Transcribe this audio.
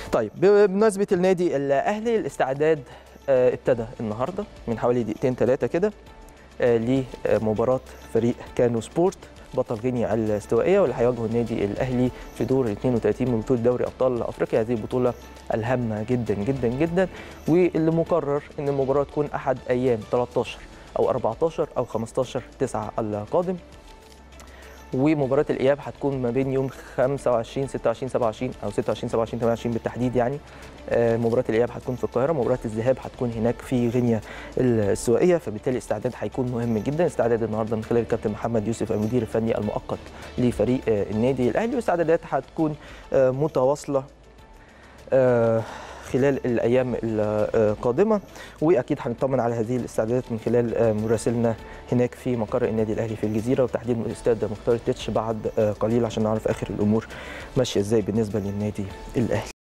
طيب بمناسبه النادي الاهلي الاستعداد آه، ابتدى النهارده من حوالي دقيقتين ثلاثه كده آه، لمباراه فريق كانو سبورت بطل غينيا الاستوائيه واللي هيواجهه النادي الاهلي في دور ال 32 من بطوله دوري ابطال افريقيا هذه البطوله الهامه جدا جدا جدا واللي مقرر ان المباراه تكون احد ايام 13 او 14 او 15 9 القادم ومباراه الاياب هتكون ما بين يوم 25 26 27 او 26 27 28 بالتحديد يعني آه، مباراه الاياب هتكون في القاهره مباراه الذهاب هتكون هناك في غينيا السوائيه فبالتالي الاستعداد هيكون مهم جدا استعداد النهارده من خلال الكابتن محمد يوسف المدير الفني المؤقت لفريق آه، النادي الاهلي واستعدادات هتكون آه، متواصله آه، خلال الايام القادمه واكيد هنطمن على هذه الاستعدادات من خلال آه، مراسلنا هناك في مقر النادي الاهلي في الجزيره وتحديد من الاستاذ مختار التتش بعد آه، قليل عشان نعرف اخر الامور ماشيه ازاي بالنسبه للنادي الاهلي